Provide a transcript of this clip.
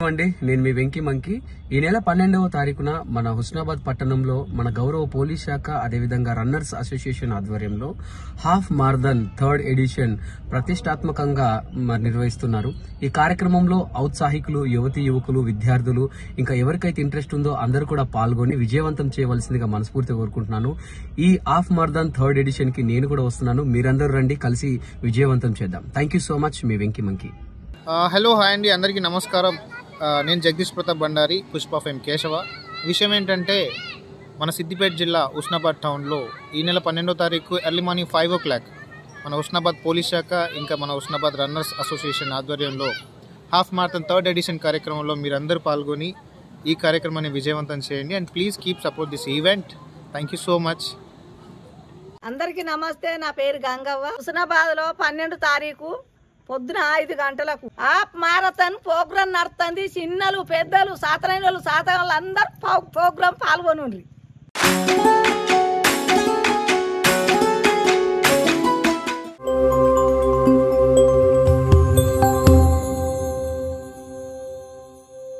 అండి నేను మీ వెంకీ మంకి ఈ నెల పన్నెండవ తారీఖున మన హుస్నాబాద్ పట్టణంలో మన గౌరవ పోలీస్ శాఖ అదేవిధంగా రన్నర్స్ అసోసియేషన్ ఆధ్వర్యంలో హాఫ్ మార్థన్ థర్డ్ ఎడిషన్ ప్రతిష్టాత్మకంగా మరి నిర్వహిస్తున్నారు ఈ కార్యక్రమంలో ఔత్సాహికులు యువతి యువకులు విద్యార్థులు ఇంకా ఎవరికైతే ఇంట్రెస్ట్ ఉందో అందరూ కూడా పాల్గొని విజయవంతం చేయవలసిందిగా మనస్ఫూర్తిగా కోరుకుంటున్నాను ఈ హాఫ్ మార్థన్ థర్డ్ ఎడిషన్ కి నేను కూడా వస్తున్నాను మీరందరూ రండి కలిసి విజయవంతం చేద్దాం థ్యాంక్ యూ సో మచ్ మీ వెంకీ మంకి ఆ, హలో హాయ్ అండి అందరికీ నమస్కారం ఆ, నేను జగదీష్ ప్రతాప్ బండారి పుష్ప ఫెమ్ కేశవ విషయం ఏంటంటే మన సిద్దిపేట జిల్లా ఉస్నాబాద్ టౌన్లో ఈ నెల పన్నెండో తారీఖు early morning five o'clock మన ఉస్నాబాద్ పోలీస్ శాఖ ఇంకా మన ఉస్నాబాద్ రన్నర్స్ అసోసియేషన్ ఆధ్వర్యంలో హాఫ్ మారథన్ థర్డ్ ఎడిషన్ కార్యక్రమంలో మీరందరూ పాల్గొని ఈ కార్యక్రమాన్ని విజయవంతం చేయండి and please keep support this event thank you so much అందరికి నమస్తే నా పేరు గంగవ్వ హుస్నాబాద్ లో పన్నెండు తారీఖు పొద్దున ఐదు గంటలకు ఆ మారథాన్ ప్రోగ్రాం నడుస్తుంది చిన్నలు పెద్దలు సాతరైన వాళ్ళు సాతరైన వాళ్ళు అందరు ప్రోగ్రాం పాల్గొనుండ్రి